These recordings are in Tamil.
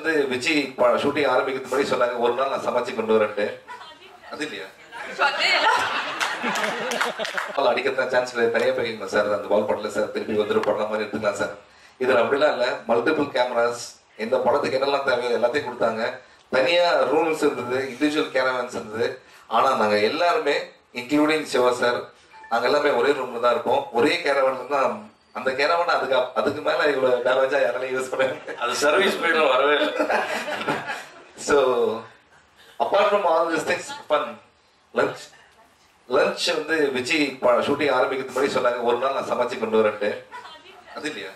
வந்து விஜய் ஷூட்டிங் ஆரம்பிக்கிறதுக்கு முன்னாடி சொன்னாங்க ஒரு நாள் நான் சமைச்சு கொண்டு வரேன்ட்டு அது இல்லையா பால் அடிக்கிறதுக்கு சான்ஸ் இல்லை தனியாக போய்க்கலாம் சார் அந்த பால் படல சார் திருப்பி வந்துட்டு படுற மாதிரி எடுத்துக்கலாம் சார் இதில் அப்படிலாம் இல்லை மல்டிபிள் கேமராஸ் இந்த படத்துக்கு என்னெல்லாம் தேவையோ எல்லாத்தையும் கொடுத்தாங்க தனியாக ரூம்ஸ் இருந்தது இண்டிவிஜுவல் கேரவன்ஸ் இருந்தது ஆனால் நாங்கள் எல்லாருமே இன்க்ளூடிங் சிவா சார் நாங்கள் எல்லாமே ஒரே ரூம்ல தான் இருப்போம் ஒரே கேரவன்ல தான் அந்த கேரவன் அதுக்கு அப்- அதுக்கு மேலே இவ்வளோ டேமேஜாக யாராலையும் யூஸ் பண்ண அது சர்வீஸ் போயிடும் வரவே இல்லை so apart from all this things fun lunch lunch வந்து விஜய் ஷூட்டிங் ஆரம்பிக்கிறதுக்கு முன்னாடி சொன்னாங்க ஒரு நாள் நான் சமைச்சு கொண்டு வரேன்ட்டு அது இல்லையா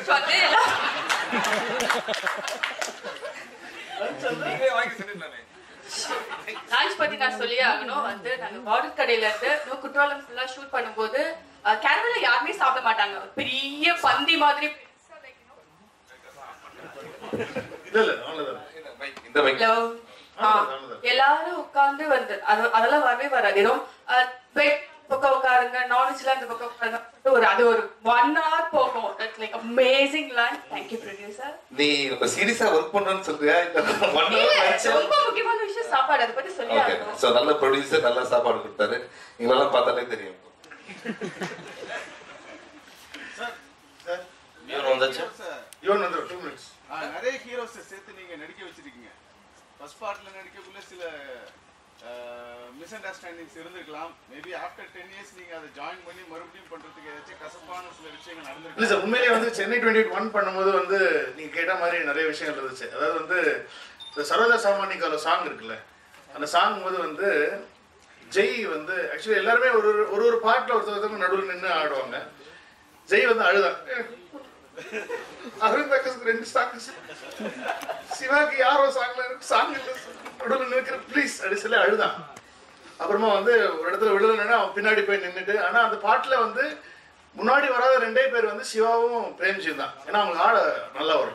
லான்ச் பத்தி நான் சொல்லியே ஆகணும் வந்து நாங்க பாடல் கடையில இருந்து நோ குற்றாலம் ஃபுல்லா ஷூட் பண்ணும்போது கேரளால யாருமே சாப்பிட மாட்டாங்க ஒரு பெரிய பந்தி மாதிரி இல்ல இல்ல அவ்வளவுதான் இந்த மைக் Hello. ஆ, எல்லாரும் உட்கார்ந்து வந்து அது அதெல்லாம் வரவே வராது ஏதோ பெட் பக்கம் உட்காருங்க நான்வெஜ்லாம் இந்த பக்கம் உட்காருங்க ஒரு அது ஒரு ஒன் ஹவர் போகும் it's like amazing launch thank you producer நீ இப்ப சீரியஸா ஒர்க் பண்றேன்னு சொல்றியா இல்ல ஒன் இல்ல ரொம்ப முக்கியமான விஷயம் சாப்பாடு அதை பத்தி சொல்லி ஓகே ஆகணும் சோ நல்ல ப்ரொடியூசர் நல்ல சாப்பாடு கொடுத்தாரு இவங்கெல்லாம் பார்த்தாலே தெரியும் சார் சார் இவன் வந்தாச்சு யுவன் வந்து டூ மினிட்ஸ் ஆ, நிறைய ஹீரோஸை சேர்த்து நீங்க நடிக்க வச்சிருக்கீங்க ஃபர்ஸ்ட் பார்ட்ல நடிக்கக்குள்ள சில மிஸ் அண்டர்ஸ்டாண்டிங்ஸ் இருந்திருக்கலாம் மேபி ஆஃப்டர் டென் இயர்ஸ் நீங்க அதை ஜாயின் பண்ணி மறுபடியும் பண்றதுக்கு ஏதாச்சும் கசப்பான சில விஷயங்கள் இல்ல நடந்திருக்கு சார் உண்மையிலேயே வந்து சென்னை டுவெண்ட்டி ஒன் பண்ணும்போது வந்து நீங்க கேட்ட மாதிரி நிறைய விஷயங்கள் இருந்துச்சு அதாவது வந்து இந்த சரோஜா சாமானிக்கால சாங் இருக்குல்ல அந்த சாங் போது வந்து ஜெய் வந்து ஆக்சுவலி எல்லாருமே ஒரு ஒரு- ஒரு ஒரு பாட்டில் ஒருத்தர் ஒருத்தவங்க நடுவில் நின்று ஆடுவாங்க ஜெய் வந்து அழுதான் அரவிந்த் அக்கஸ்க்கு ரெண்டு சாங் சிவாக்கு யாரோ சாங்ல இருக்கு சாங் இல்லை நடுவில் நிற்கிற ப்ளீஸ் அப்படி சொல்லி அழுதான் அப்புறமா வந்து ஒரு இடத்துல விழுதுனா அவன் பின்னாடி போய் நின்றுட்டு ஆனா அந்த பாட்டுல வந்து முன்னாடி வராத ரெண்டே பேர் வந்து சிவாவும் பிரேம்ஜியும் தான் ஏன்னா அவங்க ஆட நல்லா வரும்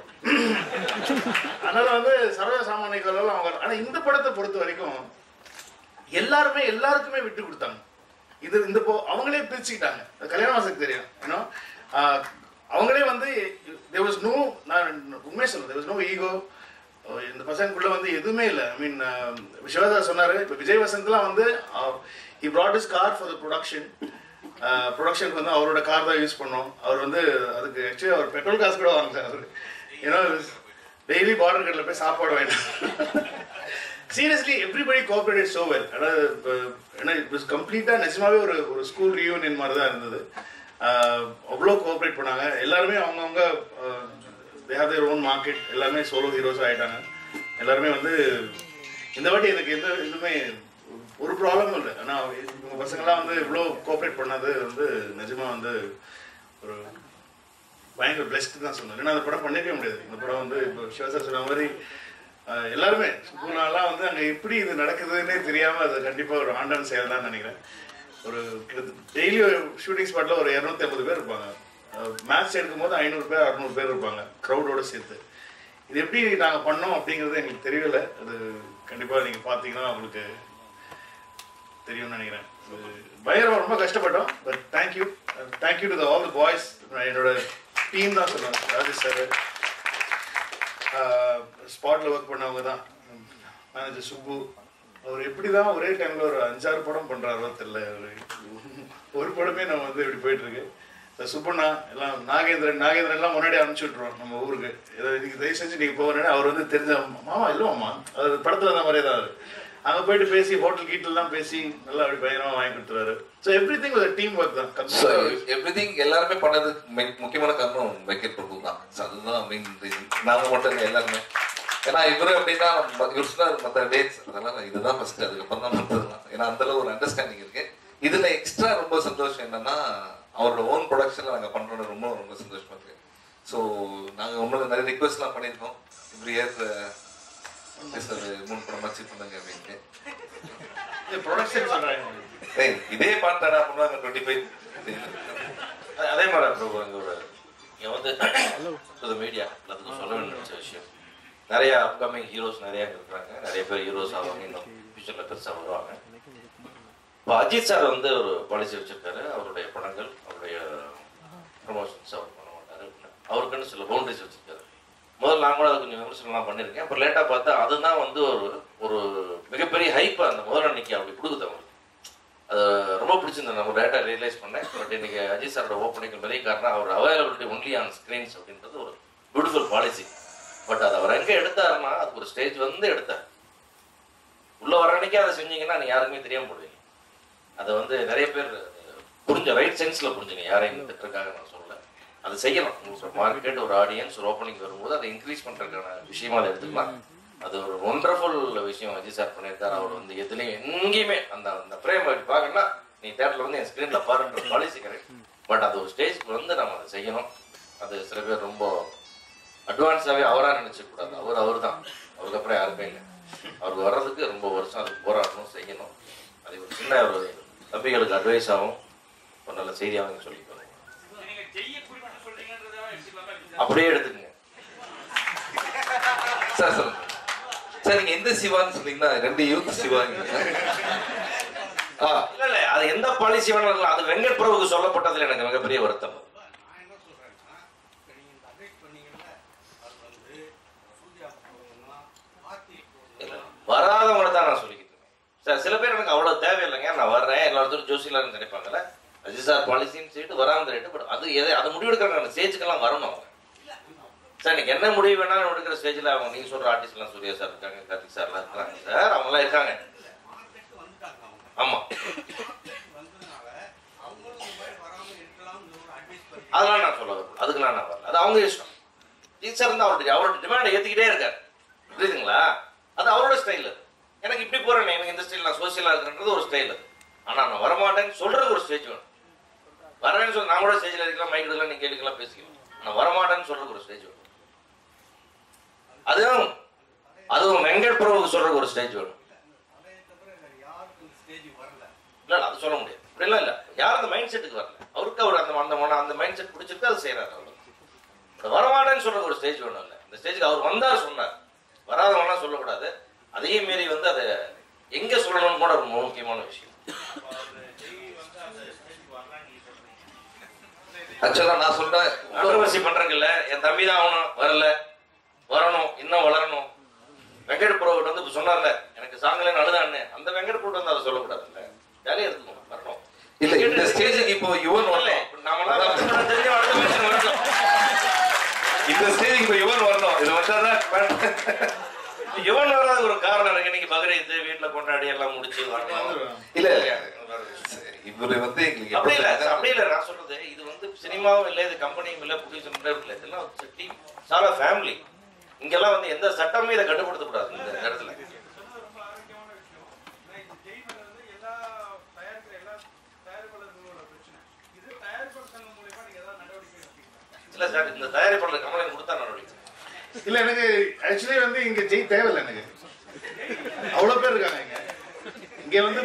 அதனால வந்து சர்வ சாமானியர்கள் அவங்க ஆனா இந்த படத்தை பொறுத்த வரைக்கும் எல்லாருமே எல்லாருக்குமே விட்டு கொடுத்தாங்க இது இந்த போ அவங்களே பிரிச்சுக்கிட்டாங்க அது கல்யாண வாசக்கு தெரியும் ஏன்னா அவங்களே வந்து there was no நான் உண்மையை சொல்றேன் there was no ஈகோ இந்த பசங்களுக்குள்ள வந்து எதுவுமே இல்லை ஐ மீன் சிவதாஸ் சொன்னாரு இப்போ விஜய் வசந்த்லாம் வந்து he brought his car for the production ப்ரொடக்ஷனுக்கு வந்து அவரோட கார் தான் யூஸ் பண்ணோம் அவர் வந்து அதுக்கு ஆக்சுவலி அவர் பெட்ரோல் காசு கூட வாங்கல அவர் ஏன்னா டெய்லி பார்டர் கடையில் போய் சாப்பாடு வேண்டாம் seriously everybody cooperated so well அதாவது இப்போ ஏன்னா இட் கம்ப்ளீட்டாக நிஜமாவே ஒரு ஒரு ஸ்கூல் ரீயூனியன் மாதிரி தான் இருந்தது ஆஹ் அவ்வளோ கோஆப்ரேட் பண்ணாங்க எல்லாருமே அவங்கவுங்க they have their own market எல்லாருமே சோலோ ஹீரோஸ் ஆயிட்டாங்க எல்லாருமே வந்து இந்த வாட்டி எனக்கு எந்த இதுவுமே ஒரு ப்ராப்ளமும் இல்லை ஆனால் இவங்க பசங்களாம் வந்து இவ்வளோ கோஆப்ரேட் பண்ணது வந்து நிஜமாக வந்து ஒரு பயங்கர பிளஸ்ட் தான் சொன்னேன் ஏன்னா அந்த படம் பண்ணிருக்கவே முடியாது இந்த படம் வந்து இப்போ சிவசார் சொன்ன மாதிரி ஆஹ், எல்லாருமே சுகுணாலாம் வந்து அங்கே எப்படி இது நடக்குதுன்னே தெரியாமல் அது கண்டிப்பாக ஒரு ஆண்டான் செயல் தான் நினைக்கிறேன் ஒரு டெய்லி ஷூட்டிங் ஸ்பாட்டில் ஒரு இரநூத்தி ஐம்பது பேர் இருப்பாங்க மேட்ச் எடுக்கும் போது ஐநூறு பேர் அறுநூறு பேர் இருப்பாங்க க்ரௌடோட சேர்த்து இது எப்படி நாங்கள் பண்ணோம் அப்படிங்கிறது எங்களுக்கு தெரியல அது கண்டிப்பாக நீங்கள் பார்த்தீங்கன்னா உங்களுக்கு தெரியும்னு நினைக்கிறேன் அது பயங்கரமா ரொம்ப கஷ்டப்பட்டோம் but thank you thank you to all the boys என்னோட டீம் தான் சொல்லுவேன் ராஜேஷ் சார் ஸ்பாட்ல ஒர்க் பண்ணவங்க தான் மேனேஜர் சுப்பு அவர் எப்படி தான் ஒரே டைம்ல ஒரு அஞ்சாறு படம் பண்றாரோ தெரியல அவரு ஒரு படமே நம்ம வந்து இப்படி போயிட்டு இருக்கு இந்த சுப்பண்ணா எல்லாம் நாகேந்திரன் நாகேந்திரன் எல்லாம் முன்னாடி அனுப்பிச்சு விட்ருவோம் நம்ம ஊருக்கு ஏதோ இன்னைக்கு தயவு செஞ்சு நீங்க போகிறேன்னு அவர் வந்து தெரிஞ்ச மாமா இல்லைம்மா அவர் படத்துல அந்த மாதிரியே தான் அவரு அங்க போயிட்டு பேசி ஹோட்டல் கீட்டெல்லாம் பேசி நல்லா அப்படி பயங்கரமா வாங்கி கொடுத்துருவாரு ஸோ எவ்ரி திங் ஒரு டீம் ஒர்க் தான் ஸோ கம்ப்ளீட் எவ்ரிதிங் எல்லாருமே பண்ணது மெயின் முக்கியமான காரணம் வைக்கல் பிரபு தான் ஸோ அதுதான் மெயின் ரீசன் நாங்கள் மட்டும் இல்லை எல்லாருமே ஏன்னா இவரு அப்படின்னா ம- இவர் சொன்னார் மற்ற டேட்ஸ் அதெல்லாம் இதுதான் ஃபர்ஸ்ட் அதுக்கப்புறம் தான் மற்றதுலாம் ஏன்னா அந்த அளவு ஒரு அண்டர்ஸ்டாண்டிங் இருக்கு இதுல எக்ஸ்ட்ரா ரொம்ப சந்தோஷம் என்னன்னா அவரோட ஓன் ப்ரொடக்ஷன்ல நாங்கள் பண்றது ரொம்ப ரொம்ப சந்தோஷமா இருக்கு ஸோ நாங்கள் இன்னும் நிறைய ரிக்வெஸ்ட்லாம் பண்ணியிருக்கோம் இப்படி இயர் சார் மூணு படம் அச்சீவ் பண்ணுங்க அப்படின்ட்டு ப்ரொடக்ஷன் சொல்றாங்க ஏய், இதே பாட்டாடா பண்ணுவாங்க டுவெண்ட்டி ஃபைவ் அ- அதே மாதிரி பிரபு இங்கே ஒரு இங்கே வந்து டு மீடியா எல்லாத்துக்கும் சொல்ல வேண்டிய நினைச்ச விஷயம் நிறைய அப்கமிங் ஹீரோஸ் நிறைய இங்க இருக்கிறாங்க நிறைய பேர் ஹீரோஸ் ஆவாங்க இன்னும் ஃபியூச்சரில் பெருசாக வருவாங்க இப்போ அஜித் சார் வந்து ஒரு பாலிசி வச்சிருக்காரு அவருடைய படங்கள் அவருடைய ப்ரமோஷன்ஸ் அவர் பண்ண மாட்டாரு அப்படின்னு. அவருக்குன்னு சில பவுண்டரிஸ் வச்சிருக்காரு முதல்ல நான் கூட அது கொஞ்சம் விமர்சனம்லாம் பண்ணியிருக்கேன் அப்புறம் லேட்டாக பார்த்தா அதுதான் வந்து ஒரு ஒரு மிகப்பெரிய ஹைப்பை அந்த முதல் அன்னைக்கு அப்படி கொடுக்குது அவங்களுக்கு அது ரொம்ப பிடிச்சிருந்தது நம்ம டேட்டா ரியலைஸ் பண்ணேன் பட் இன்னைக்கு அஜித் சாரோட ஓப்பனிங் பெரிய காரணம் அவர் அவைலபிலிட்டி ஒன்லி ஆன் ஸ்க்ரீன்ஸ் அப்படின்றது ஒரு பியூட்டிஃபுல் பாலிசி பட் அதை அவர் எங்கே எடுத்தாருன்னா அதுக்கு ஒரு ஸ்டேஜ் வந்து எடுத்தார் உள்ள வர அன்னைக்கே அதை செஞ்சீங்கன்னா நீங்க யாருக்குமே தெரியாம போடுவீங்க அதை வந்து நிறைய பேர் புரிஞ்ச ரைட் சென்ஸ்ல புரிஞ்சுங்க யாரையும் திட்டுறதுக்காக நான் சொல்லல அதை செய்யணும் உங்களுக்கு ஒரு மார்க்கெட் ஒரு ஆடியன்ஸ் ஒரு ஓப்பனிங் வரும்போது அதை இன்க்ரீஸ் பண்றதுக்கான விஷயமா அதை எடுத்துக்கலாம் அது ஒரு ஒண்டர்ஃபுல் விஷயம் அஜித் சார் பண்ணியிருக்காரு அவர் வந்து எதுலையும் எங்கேயுமே அந்த அந்த ஃப்ரேம் அப்படி பார்க்கணும்னா நீ தேட்டர்ல வந்து என் ஸ்க்ரீன்ல பாருன்ற பாலிசி கரெக்ட் பட் அது ஒரு ஸ்டேஜ்க்கு வந்து நம்ம அதை செய்யணும் அது சில பேர் ரொம்ப அட்வான்ஸாகவே அவராக நினைச்சுக்க கூடாது அவர் அவர் தான் அவருக்கு அப்புறம் யாருமே இல்லை அவர் வர்றதுக்கு ரொம்ப வருஷம் அதுக்கு போராடணும் செய்யணும் அது ஒரு சின்ன ஒரு தம்பிகளுக்கு அட்வைஸ் ஆகும் ஒரு நல்ல செய்தியாகவும் சொல்லிக்கணும் அப்படியே எடுத்துக்கங்க சார் சொல்லுங்க சார் நீங்க எந்த சிவான்னு சொன்னீங்கன்னா ரெண்டு யூத் சிவாங்க ஆ இல்ல இல்ல அது எந்த பாலிசி வேணாலும் இருக்கலாம். அது வெங்கட் பிரபுக்கு சொல்லப்பட்டதுல எனக்கு மிகப்பெரிய வருத்தம் நான் என்ன சொல்றேன்னா இப்ப நீங்க இந்த அப்டேட் பண்ணீங்கல்ல அது வந்து சூர்யா போகணும்னா கார்த்திக் இல்ல போகணும்னா வராதவங்கள தான் நான் சொல்லிக்கிட்டு இருக்கேன் சார் சில பேர் எனக்கு அவ்வளவு தேவையில்லைங்க நான் வர்றேன் எல்லாத்துக்கும் ஜோசியலான்னு நினைப்பாங்கல்ல அஜித் சார் பாலிசின்னு சொல்லிட்டு வராமல் ரேட்டு பட் அது எதை அதை முடிவெடுக்கிறாங்க அந்த ஸ்டேஜுக்கெல்லாம் வரணும் அவங்க சார் இன்னைக்கு என்ன முடிவு வேணாலும் எடுக்கிற ஸ்டேஜில் அவங்க நீங்க சொல்ற ஆர்டிஸ்ட் எல்லாம் சூர்யா சார் இருக்காங்க கார்த்திக் சார்லாம் இருக்காங்க சார் அவங்களாம் இருக்காங்க மார்க்கெட் வந்துட்டாங்க அவங்க ஆமா வந்ததுனால அவங்களும் இந்த மாதிரி வராம இருக்கலாம்னு ஒரு அட்வைஸ் பண்ணி அதெல்லாம் நான் சொல்ல வரல அதுக்கெல்லாம் நான் வரல அது அவங்க இஷ்டம் டீச்சர் வந்து அவருடைய அவரோட டிமாண்டை ஏற்றிக்கிட்டே இருக்காரு புரியுதுங்களா அது அவரோட ஸ்டைல் அது எனக்கு இப்படி போறேன் எனக்கு இந்த ஸ்டைல் நான் சோசியலாக இருக்கிறன்றது ஒரு ஸ்டைல் அது ஆனா நான் வரமாட்டேன்னு சொல்றதுக்கு ஒரு ஸ்டேஜ் வேணும் வரேன்னு சொல்லி நான் கூட ஸ்டேஜில் இருக்கலாம் மைக் எடுக்கலாம் நீங்க கேள்விக்கலாம் பேசிக்கலாம் நான் வரமாட்டேன்னு சொல்றதுக்கு ஒரு ஸ்டேஜ் வேணும் அதுவும் அதுவும் வெங்கட் பிரபுக்கு சொல்றதுக்கு ஒரு ஸ்டேஜ் வேணும் அதை தவிர வேற யாருக்கும் இந்த ஸ்டேஜ் வரல இல்ல இல்ல, அது சொல்ல முடியாது அப்படிலாம் இல்ல யாரும் அந்த மைண்ட் செட்டுக்கு வரல அவருக்கு அவர் அந்த அந்த மன- அந்த மைண்ட் செட் பிடிச்சிருக்கு அது செய்யறாரு அவர் இந்த வரமாட்டேன்னு சொல்ற ஒரு ஸ்டேஜ் ஒன்றும் இல்லை இந்த ஸ்டேஜுக்கு அவர் வந்தார் சொன்னார் வராதவங்கலாம் சொல்லக்கூடாது அதையும் மீறி வந்து அதை எங்க சொல்லணும்னு கூட ஒரு முக்கியமான விஷயம் ஆக்சுவலா நான் சொல்றேன் கான்ட்ரவர்சி பண்றதில்ல என் தம்பி தான் ஆகணும் வரல வரணும் இன்னும் வளரணும் வெங்கட் ப்ரோவிட் வந்து இப்ப சொன்னார்ல எனக்கு சாங்கலன்னு அழுதான்னு அந்த வெங்கட் ப்ரோட் வந்து அதை சொல்லக்கூடாதுல்ல ஜாலியா இருக்கணும் வரணும் இல்ல இந்த ஸ்டேஜுக்கு இப்போ யுவன் இல்ல, வரணும் இப்ப நாமெல்லாம் கஷ்டப்பட தெரிஞ்சு அடுத்த மனுஷன் வரட்டும். இந்த ஸ்டேஜுக்கு இப்போ யுவன் வரணும் இது வந்தாதான் இவன் வராத ஒரு காரணம் இருக்கு இன்னைக்கு பக்ரீத் வீட்டுல கொண்டாடி எல்லாம் முடிச்சு வரணும் இல்ல இல்ல இவரு வந்து எங்களுக்கு அப்படி இல்ல எப்படி அப்படி இல்ல நான் சொல்றது இது வந்து சினிமாவும் இல்ல இது கம்பெனியும் இல்ல ப்ரொடியூசரும் இல்ல இதெல்லாம் டீம் சாலா ஃபேமிலி இங்கெல்லாம் வந்து எந்த சட்டமும் இதை கட்டுப்படுத்த கூடாது இந்த இடத்துல எல்லா தயாரிக்கிற எல்லா தயாரிப்பாளர்களோட பிரச்சனை இது தயாரிப்பாளர் சங்கம் மூலியமா நீங்க ஏதாவது நடவடிக்கை எடுப்பீங்களா இல்ல சார் இந்த தயாரிப்பாளர் கம்பெனி கொடுத்தா நடவடிக்கை இல்ல எனக்கு ஆக்சுவலி வந்து இங்க ஜெய் தேவையில்லை எனக்கு அவ்வளவு பேர் இருக்காங்க இங்க இங்க வந்து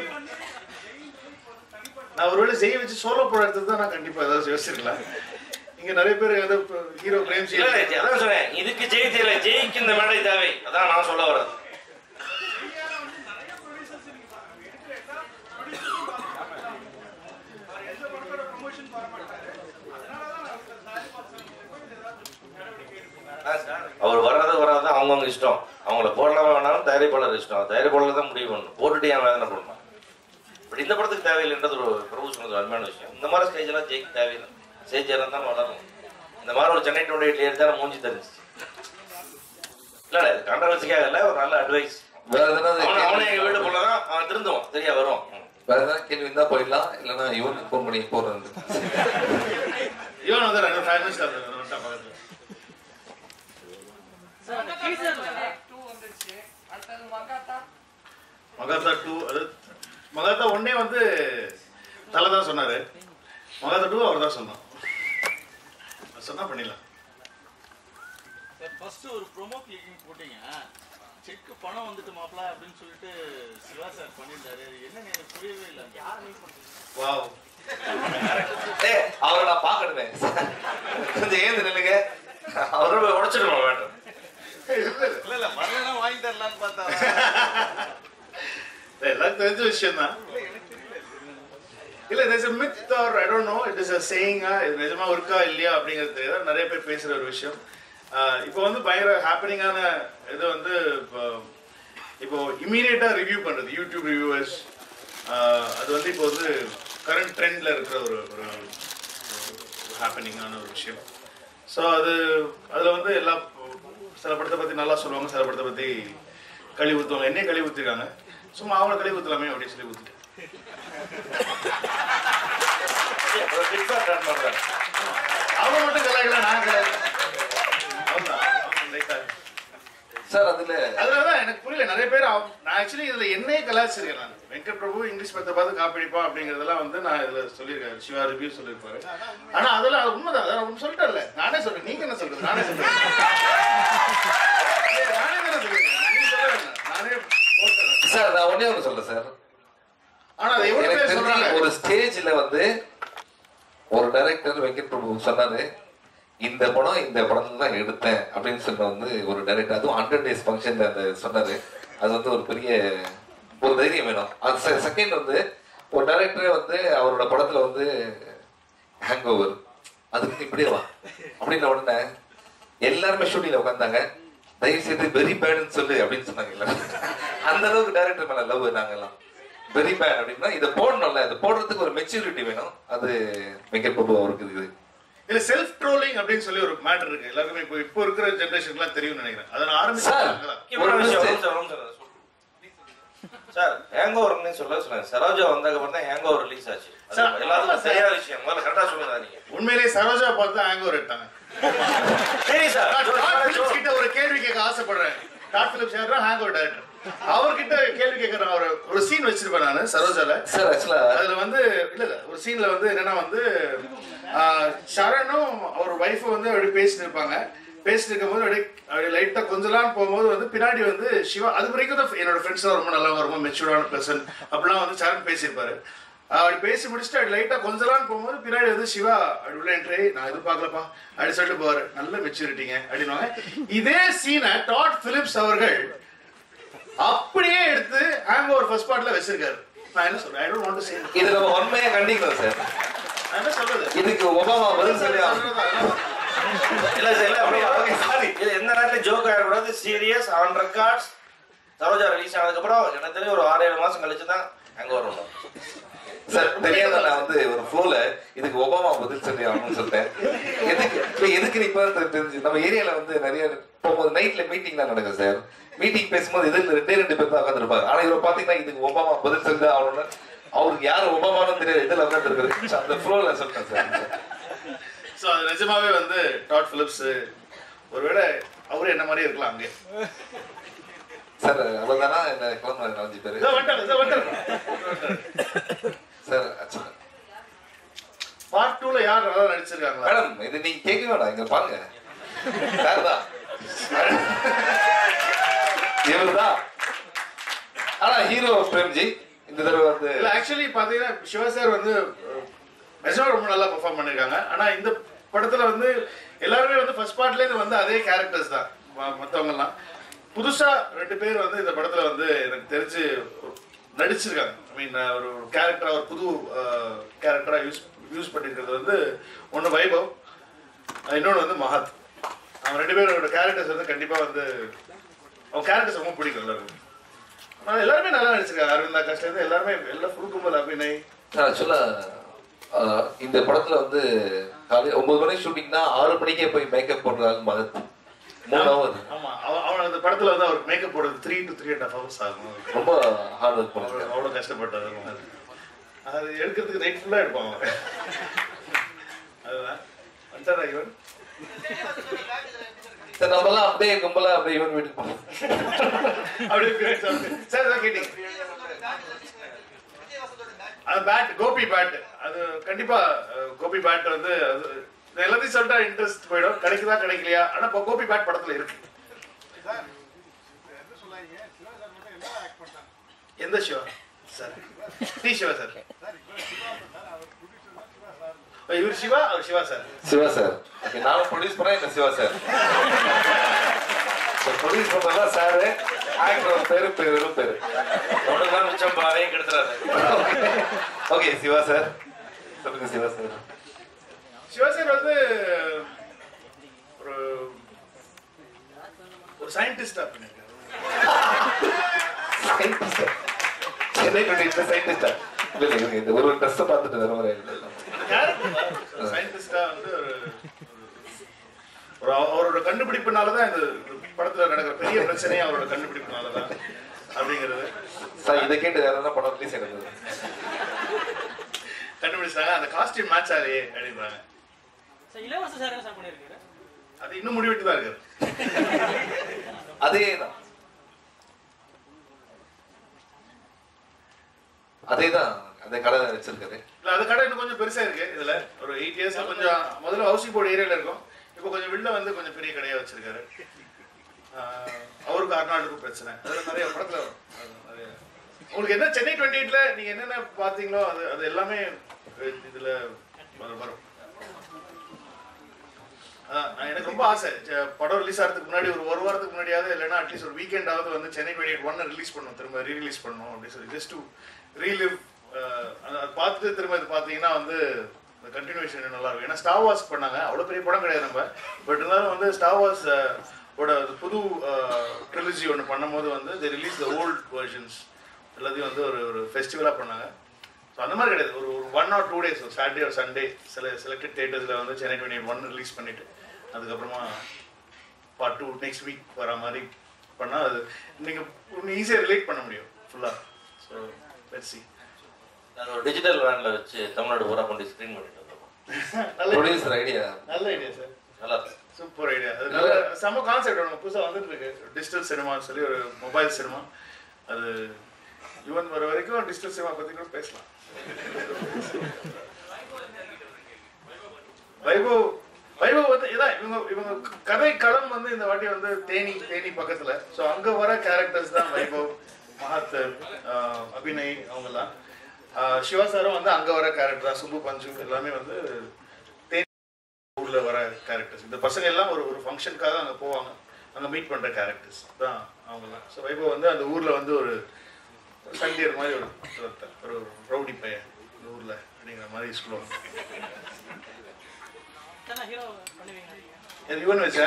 நான் ஒருவேளை ஜெய் வச்சு சோலோ படம் எடுத்தது தான் நான் கண்டிப்பா ஏதாவது யோசிச்சிருக்கலாம் இங்க நிறைய பேர் ஏதோ ஹீரோ பிரேம் இல்ல இல்ல அதான் சொன்னேன் இதுக்கு ஜெயிச்சு இல்ல ஜெயிக்கு இந்த மேடை தேவை அதான் நான் சொல்ல வர்றது அவர் வர்றது வராது அவங்கவுங்க இஷ்டம் அவங்கள போடலாம் வேணாலும் தயாரிப்பாளர் இஷ்டம் தயாரிப்பாளர் தான் முடிவு பண்ணணும் போட்டுட்டு ஏன் வேதனை பண்ணணும் பட் இந்த படத்துக்கு தேவையில்லைன்றது ஒரு பிரபு சொன்னது அருமையான விஷயம் இந்த மாதிரி ஸ்டேஜ் எல்லாம் ஜெயிக்க தேவையில்லை ஸ்டேஜ் இருந்தாலும் வளரும் இந்த மாதிரி ஒரு சென்னை டுவெண்ட்டி எயிட்ல இருந்தாலும் மூஞ்சி தெரிஞ்சிச்சு இல்ல இல்ல இது கான்ட்ரவர்சிக்காக இல்ல ஒரு நல்ல அட்வைஸ் வேற எதனாவது அவனை அவனே கேள்வி எங்க வீடு போலதான் அவன் திருந்துவான் சரியா வரும் ம். வேற ஏதாவது கேள்வி இருந்தா போயிடலாம் இல்லைன்னா இவனுக்கு ஃபோன் பண்ணி போறது இவன் வந்து ரெண்டு ஃபைவ் மினிட்ஸ் பக்கத்துல மகாத்தா டூ அது மகாத்தா ஒன்னே வந்து தலை தான் சொன்னாரு மகாத்தா டூ அவர் தான் சொன்னோம் அது சொன்னா பண்ணிடலாம் சார் ஃபர்ஸ்ட் ஒரு ப்ரோமோ கிளிக்கிங் போட்டீங்க செக் பணம் வந்துட்டு மாப்ள அப்படின்னு சொல்லிட்டு சிவா சார் பண்ணியிருந்தாரு அது என்னன்னு எனக்கு புரியவே இல்லை வாவ் ஏ அவரை நான் பார்க்கணுமே கொஞ்சம் ஏந்து நில்லுங்க அவரை போய் உடைச்சிடுமா வேண்டாம் இல்ல இல்ல வரலன்னா வாங்கி தரலான்னு பார்த்தா எல்லாருக்கும் தெரிஞ்ச விஷயம் தான் இல்ல there's a myth or I don't know it is a saying ஆ, இது நிஜமா இருக்கா இல்லையா அப்படிங்கிறது தெரியாது நிறைய பேர் பேசுற ஒரு விஷயம் ஆஹ் இப்போ வந்து பயங்கர ஹாப்பனிங்கான இது வந்து இப்போ இப்போ இமீடியட்டா ரிவ்யூ பண்றது யூடியூப் ரிவ்யூவர்ஸ் அது வந்து இப்போ வந்து கரண்ட் ட்ரெண்ட்ல இருக்கிற ஒரு ஒரு ஹாப்பனிங்கான ஒரு விஷயம் ஸோ அது அதில் வந்து எல்லா சில படத்தை பற்றி நல்லா சொல்லுவாங்க சில படத்தை பற்றி கழி ஊற்றுவாங்க என்னையும் கழி ஊற்றிருக்காங்க சும்மா அவங்கள கழி ஊற்றலாமே அப்படின்னு சொல்லி ஊற்றிட்டு ஒரு big fan run பண்றாங்க. அவங்க மட்டும் கலாய்க்கல நான் கலாய்க்கல அவ்வளவுதான். லைட்டா. சார் அதுல அதுலதான் எனக்கு புரியல நிறைய பேர் அவ- நான் ஆக்சுவலி இதுல என்னையே கலாச்சிருக்கேன் நான் வெங்கட் பிரபு இங்கிலீஷ் படத்தை பார்த்து காப்பிடிப்பா அப்படிங்கறதெல்லாம் வந்து நான் இதுல சொல்லியிருக்கேன் சிவா ரிவ்யூ சொல்லியிருப்பாரு ஆனா அதெல்லாம் அது உண்மைதான் அதை நான் சொல்லிட்டேன்ல நானே சொல்றேன் நீங்க என்ன சொல்றது நானே சொல்றேன் ஏய், நானே தானே சொல்றேன் நீங்க சொல்ல வேண்டாம் நானே போட்டேன் சார் நான் ஒண்ணே ஒண்ணு சொல்றேன் சார் ஆனா அது எவ்வளவு எனக்கு பேர் தெரிஞ்சு சொல்றாங்க ஒரு ஸ்டேஜ்ல வந்து ஒரு டைரக்டர் வெங்கட் பிரபு சொன்னாரு இந்த படம் இந்த படத்துல தான் எடுத்தேன் அப்படின்னு சொன்ன வந்து ஒரு டைரக்டர் அதுவும் ஹண்ட்ரட் டேஸ் ஃபங்க்ஷன்ல அந்த சொன்னாரு அது வந்து ஒரு பெரிய ஒரு தைரியம் வேணும் அது செகண்ட் வந்து ஒரு டைரக்டரே வந்து அவரோட படத்துல வந்து ஹேங் ஓவர் அதுக்கு இப்படியே வா அப்படின்ன உடனே எல்லாருமே ஷூட்டிங்ல உட்காந்தாங்க தயவு செய்து வெரி பேடுன்னு சொல்லு அப்படின்னு சொன்னாங்க எல்லாரும் அந்த அளவுக்கு டைரக்டர் மேல லவ் நாங்கெல்லாம் வெரி பேட் அப்படின்னா இதை போடணும்ல இதை போடுறதுக்கு ஒரு மெச்சூரிட்டி வேணும் அது வெங்கட் பிரபு அவருக்கு இருக்குது இதுல செல்ஃப் ட்ரோலிங் அப்படின்னு சொல்லி ஒரு மேட்டர் இருக்கு எல்லாருக்குமே இப்போ இப்போ இருக்கிற ஜெனரேஷனுக்குலாம் தெரியும்னு நினைக்கிறேன் அதை நான் சார். ஆரம்பிச்சு முக்கியமான விஷயம், ஒரு நிமிஷம், ஒரு நிமிஷம், சொல்றேன். சார் ஹேங் ஓவர்னு சொல்ல சொன்னாங்க சரோஜா வந்ததுக்கு அப்புறம் தான் ஹேங் ஓவர் ரிலீஸ் ஆச்சு அது சார், ஆமா எல்லாருக்கும் சார். தெரியாத விஷயம் முதல்ல கரெக்டா சொல்லுங்க நீங்க உண்மையிலேயே சரோஜா பார்த்து தான் ஹேங் ஓவர் எடுத்தாங்க சரி சார் நான் டாட் பிலிப்ஸ் கிட்ட ஒரு கேள்வி கேட்க ஆசைப்படுறேன் டாட் பிலிப்ஸ் யாரா ஹேங் ஓவர் டைரக்டர் அவர்கிட்ட கேள்வி கேட்கற ஒரு ஒரு சீன் வச்சிருப்பேன் நான் சரோஜால சார் ஆக்சுவலா அதுல வந்து இல்ல இல்ல ஒரு சீன்ல வந்து என்னன்னா வந்து ஆஹ், சரணும் அவர் ஒய்ஃபும் வந்து அப்படி பேசிட்டு இருப்பாங்க பேசிட்டு இருக்கும்போது அப்படியே அப்படியே லைட்டா கொஞ்சலான்னு போகும்போது வந்து பின்னாடி வந்து சிவா அது வரைக்கும் தான் என்னோட ஃப்ரெண்ட்ஸ் ரொம்ப நல்லா ரொம்ப மெச்சூர்டான பர்சன் அப்படிலாம் வந்து சரண் பேசியிருப்பாரு அப்படி பேசி முடிச்சுட்டு அப்படி லைட்டா கொஞ்சலான்னு போகும்போது பின்னாடி வந்து சிவா அப்படி உள்ள என்ட்ரி நான் எதிர்பார்க்கலப்பா அப்படி சொல்லிட்டு போவாரு நல்ல மெச்சூரிட்டிங்க அப்படின்னுவாங்க இதே சீனை டாட் பிலிப்ஸ் அவர்கள் அப்படியே எடுத்து ஹேங் ஓவர் ஃபர்ஸ்ட் பார்ட்ல வச்சிருக்காரு நான் என்ன சொல்றேன் I don't want to say இது நம்ம உண்மையா கண்டிக்கணும் சார் நான் என்ன சொல்றது இதுக்கு ஒபாமா பதில் சொல்லி ஆகணும். இல்ல சார் இல்ல அப்படியே சாரி இது எந்த நேரத்துல ஜோக் ஆயிடக்கூடாது serious on records Saroja release ஆனதுக்கு அப்புறம் எனக்கு தெரிஞ்சு ஒரு ஆறு ஏழு மாசம் கழிச்சு தான் ஹேங் ஓவர் வரும் சார் தெரியாத நான் வந்து ஒரு ஃப்ளோல இதுக்கு ஒபாமா பதில் சொல்லி ஆகணும்னு சொல்லிட்டேன் எதுக்கு இப்ப எதுக்கு நீ இப்ப தான் தெரிஞ்சு நம்ம ஏரியால வந்து நிறைய போகும்போது நைட்ல மீட்டிங் தான் நடக்கும் சார் மீட்டிங் பேசும்போது எதிரில் ரெண்டே ரெண்டு பேர் தான் உட்காந்துருப்பாங்க ஆனா இவரை பாத்தீங்கன்னா இதுக்கு ஒபாமா பதில் சொல்லி தான் ஆகணும்னு அவருக்கு யாரு ஒபாமான்னு தெரியாது இதுல உட்காந்துருக்காரு அந்த ஃப்ளோல சொல்லிட்டேன் சார் ஸோ அது நிஜமாவே வந்து டாட் பிலிப்ஸ் ஒருவேளை அவரு என்ன மாதிரி இருக்கலாம் அங்கே சார் அவ்வளவுதானா என்ன கிளம்புறாங்க நாலஞ்சு பேரு இதோ வந்துட்டாரு இதோ வந்துட்டாரு சார் ஆக்சுவலா பார்ட் டூல யார் நல்லா நடிச்சிருக்காங்களா மேடம் இது நீங்க கேட்க வேணாம் இங்க பாருங்க சார் தான் இவர்தான் ஆனா ஹீரோ பிரேம்ஜி இந்த தடவை வந்து இல்ல ஆக்சுவலி பாத்தீங்கன்னா சிவா சார் வந்து அஹ், நிஜமா ரொம்ப நல்லா பெர்ஃபார்ம் பண்ணிருக்காங்க ஆனா இந்த படத்துல வந்து எல்லாருமே வந்து ஃபர்ஸ்ட் பார்ட்ல இருந்து வந்து அதே கேரக்டர்ஸ் தான் ம- மத்தவங்க எல்லாம் புதுசா ரெண்டு பேர் வந்து இந்த படத்துல வந்து எனக்கு தெரிஞ்சு நடிச்சிருக்காங்க ஐ மீன் ஒரு கேரக்டரா ஒரு புது கேரக்டரா யூஸ் யூஸ் பண்ணிருக்கிறது வந்து ஒன்னு வைபவ் அஹ் இன்னொன்னு வந்து மஹத் அவங்க ரெண்டு பேரோட கேரக்டர்ஸ் வந்து கண்டிப்பா வந்து அவங்க கேரக்டர்ஸ் ரொம்ப பிடிக்கும் எல்லாருக்கும் ஆனா எல்லாருமே நல்லா நடிச்சிருக்காங்க அரவிந்த் ஆகாஷ்ல இருந்து எல்லாருமே எல்லாம் குறுக்கும்பல் அபிநய் ஆக்சுவலா இந்த படத்துல வந்து காலையில் ஒன்பது மணிக்கு ஷூட்டிங்னா ஆறு மணிக்கே போய் மேக்கப் போடுறாங்க மகத் மூணு ஹவர் ஆமா அவ- அவன் அந்த படத்துல வந்து அவருக்கு மேக்கப் போடுறது three to three and half hours ஆகும் ரொம்ப ஹார்ட் ஒர்க் அவர் பண்ணிருக்காரு அவ்வளவு கஷ்டப்பட்டாரு அவன். அது எடுக்கிறதுக்கு நைட் ஃபுல்லா எடுப்பான் அவன் அதுதான் வந்துட்டாரா இவன் சார் நம்மலாம் அப்படியே கும்பலா அப்படியே இவன் வீட்டுக்கு போவோம் அப்படியே பின்னாடி சாப்பிட்டு. சார் இதான் கேட்டீங்க அது பேட் கோபி பேட் அது கண்டிப்பா அஹ், கோபி பேட் வந்து அது நான் எல்லாத்தையும் சொல்லிட்டா இன்ட்ரெஸ்ட் போயிடும் கிடைக்குதா கிடைக்கலையா ஆனா இப்போ கோபி பேட் படத்துல இருக்கு சார் என்ன சொல்லாங்க சிவா சார் மட்டும் என்ன ஆக்ட் பண்ணாங்க எந்த Siva sir T Siva sir sir இப்போ சிவா சார் அவர் ப்ரொடியூசர் தான் சிவா சார் ஓ, இவர் சிவா அவர் Siva sir Siva sir Okay, நானும் ப்ரொடியூஸ் பண்ணேன் இந்த சிவா சார் ப்ரொடியூஸ் பண்றதா சாரு ஆக்டர் பேரு பேரு வெறும் பேரு ஒன்று தான் மிச்சம் அதையும் கெடுத்துறாரு ஓகே சிவா சார் சொல்லுங்க சிவா சார் சிவா சார் வந்து ஒரு சயின்டிஸ்டா பண்ணிருக்காரு சயின்டிஸ்டா சென்னை டுவெண்ட்டி சயின்டிஸ்டா இல்ல இல்ல இருங்க, இந்த ஒரு ட்ரெஸ் பார்த்துட்டு வர மாதிரி சயின்டிஸ்டா வந்து ஒரு ஒரு அவ- அவரோட கண்டுபிடிப்புனாலதான் இந்த இந்த படத்துல நடக்கிற பெரிய பிரச்சனையே அவரோட கண்டுபிடிப்புனாலதான் அப்படிங்கிறது சார் இதை கேட்டு வேற என்ன படம் ரிலீஸ் ஆகுது கண்டுபிடிச்சாங்க அந்த காஸ்டியூம் மேட்ச் ஆகலையே அப்படின்றாங்க சார் இளவரச சார் என்ன சார் பண்ணியிருக்காரு அது இன்னும் முடிவிட்டு தான் இருக்கு அதே தான் அதே தான் அந்த கடை வச்சிருக்காரு இல்ல அது கடை இன்னும் கொஞ்சம் பெருசா இருக்கு இதுல ஒரு எயிட் இயர்ஸ் கொஞ்சம் முதல்ல ஹவுசிங் போர்டு ஏரியால இருக்கும் இப்போ கொஞ்சம் வெளில வந்து கொஞ்சம் பெரிய கடையா வச்சிருக்காரு ஆஹ் அவருக்கு அர்நால்டுக்கும் பிரச்சனை அதுல நிறைய படத்துல வரும். அது நிறைய உங்களுக்கு என்ன சென்னை டுவெண்ட்டி எயிட்ல நீங்க என்னென்ன பாத்தீங்களோ அது அது எல்லாமே இதுல வரும் வரும் அதான், நான் எனக்கு ரொம்ப ஆசை ச- படம் ரிலீஸ் ஆகிறதுக்கு முன்னாடி ஒரு ஒரு வாரத்துக்கு முன்னாடியாவது இல்லைன்னா அட்லீஸ்ட் ஒரு வீக்கெண்டாவது வந்து சென்னை டுவெண்ட்டி எயிட் ஒன்னு ரிலீஸ் பண்ணணும் திரும்ப ரீ ரிலீஸ் பண்ணணும் அப்படின்னு சொல்லி ஜஸ்ட் டு ரீலிவ் அதை பார்த்துட்டு திரும்ப இது பார்த்தீங்கன்னா வந்து இந்த கண்டினியூஷன் நல்லா இருக்கும் ஏன்னா ஸ்டார் வார்ஸ் பண்ணாங்க அவ்வளோ பெரிய படம் கிடையாது நம்ம பட் இருந்தாலும் வந்து ஸ்டார் வார்ஸ் ஓட அது புது ட்ரிலஜி ஒன்று பண்ணும்போது வந்து the release the old versions எல்லாத்தையும் வந்து ஒரு ஒரு ஃபெஸ்டிவலாக பண்ணாங்க ஸோ அந்த மாதிரி கிடையாது ஒரு ஒரு ஒன் ஆர் டூ டேஸ் ஒரு சாட்டர்டே ஒரு சண்டே சில செலக்டட் தேட்டர்ஸில் வந்து சென்னை டுவெண்ட்டி ஒன் ரிலீஸ் பண்ணிட்டு அதுக்கப்புறமா பார்ட் டூ நெக்ஸ்ட் வீக் வர மாதிரி பண்ணால் அது நீங்கள் இன்னும் ஈஸியாக ரிலேட் பண்ண முடியும் ஃபுல்லாக ஸோ லெட்ஸ் சி நாங்கள் ஒரு டிஜிட்டல் வேன்ல வச்சு தமிழ்நாடு பூரா கொண்டு ஸ்க்ரீன் பண்ணிட்டு வந்தோம் நல்ல ப்ரொடியூசர் ஐடியா நல்ல ஐடியா சார் நல்லா இருக்கு சூப்பர் ஐடியா அது நல்ல செம்ம கான்செப்ட் ஒன்று புதுசாக வந்துட்டு இருக்கு டிஜிட்டல் சினிமான்னு சொல்லி ஒரு மொபைல் சினிமா அது யுவன் வர வரைக்கும் டிஜிட்டல் சினிமா பற்றி கூட பேசலாம் வைபவ் வைபவ் வந்து இதான் இவங்க இவங்க கதை களம் வந்து இந்த வாட்டி வந்து தேனி தேனி பக்கத்துல ஸோ அங்க வர கேரக்டர்ஸ் தான் வைபவ் மஹத் ஆஹ், அபிநய் அவங்கெல்லாம் ஆஹ், சிவா சாரும் வந்து அங்க வர கேரக்டர் தான் சுப்பு பஞ்சு எல்லாமே வந்து தேனி ஊர்ல வர கேரக்டர்ஸ் இந்த பசங்க எல்லாம் ஒரு ஒரு ஃபங்க்ஷனுக்காக அங்க போவாங்க அங்க மீட் பண்ற கேரக்டர்ஸ் தான் அவங்கெல்லாம் ஸோ வைபவ் வந்து அந்த ஊர்ல வந்து ஒரு சண்டியர் மாதிரி ஒரு ஒருத்தர், ஒரு ரவுடி பையன் இந்த ஊர்ல அப்படிங்கிற மாதிரி சொல்லுவாங்க சார் ஹீரோ பண்ணுவீங்க இது இவன் வச்சா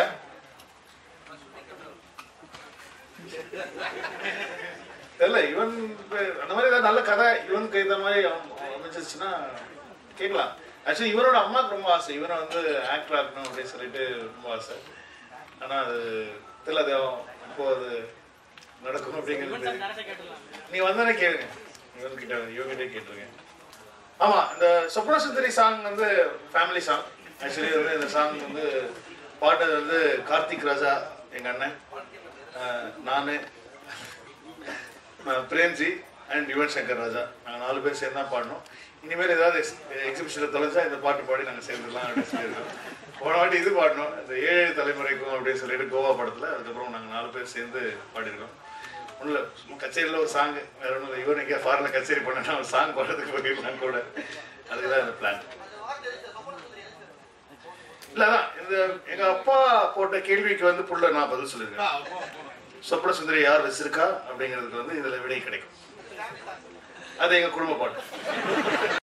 தெரியல இவன் இப்ப அந்த மாதிரி ஏதாவது நல்ல கதை இவனுக்கு இந்த மாதிரி அம்- அமைஞ்சிருச்சுன்னா கேட்கலாம் ஆக்சுவலி இவனோட அம்மாவுக்கு ரொம்ப ஆசை இவனை வந்து ஆக்டர் ஆகணும் அப்படின்னு சொல்லிட்டு ரொம்ப ஆசை ஆனா அது தெரியல அது இப்போ அது நடக்கும் அப்படிங்கிறது சார் தெரியும். நிறைய கேட்டுடலாம் நீ வந்தானே கேளுங்க இவன் கிட்ட இவன் கிட்ட கேட்டுருங்க ஆமா இந்த சொப்ன சுந்தரி சாங் வந்து ஃபேமிலி சாங் ஆக்சுவலி வந்து இந்த சாங் வந்து பாட்டது வந்து கார்த்திக் ராஜா எங்க அண்ணன் அஹ், நானு அஹ், பிரேம்ஜி அண்ட் யுவன் சங்கர் ராஜா நாங்கள் நாலு பேர் சேர்ந்து தான் பாடினோம் இனிமேல் ஏதாவது எக்ஸிபிஷனில் தொலைஞ்சா இந்த பாட்டு பாடி நாங்கள் சேர்ந்துடலாம் அப்படின்னு சொல்லியிருக்கோம் போன வாட்டி இது பாடினோம் இந்த ஏழு தலைமுறைக்கும் அப்படின்னு சொல்லிட்டு கோவா படத்தில் அதுக்கப்புறம் நாங்கள் நாலு பேர் சேர்ந்து பாடியிருக்கோம் ஒன்றும் இல்லை சும்மா கச்சேரியில் ஒரு சாங் வேற ஒன்றும் இல்லை இவன் எங்கேயா ஃபாரினில் கச்சேரி பண்ணா ஒரு சாங் பாடுறதுக்கு போயிருக்கலாம் கூட அதுக்கு தான் இந்த பிளான் இல்லை அதான் இந்த எங்கள் அப்பா போட்ட கேள்விக்கு வந்து புள்ள நான் பதில் சொல்லியிருக்கேன் சொப்பன சுந்தரி யார் வச்சிருக்கா அப்படிங்கிறதுக்கு வந்து இதில் விடை கிடைக்கும் அது எங்கள் குடும்ப பாட்டு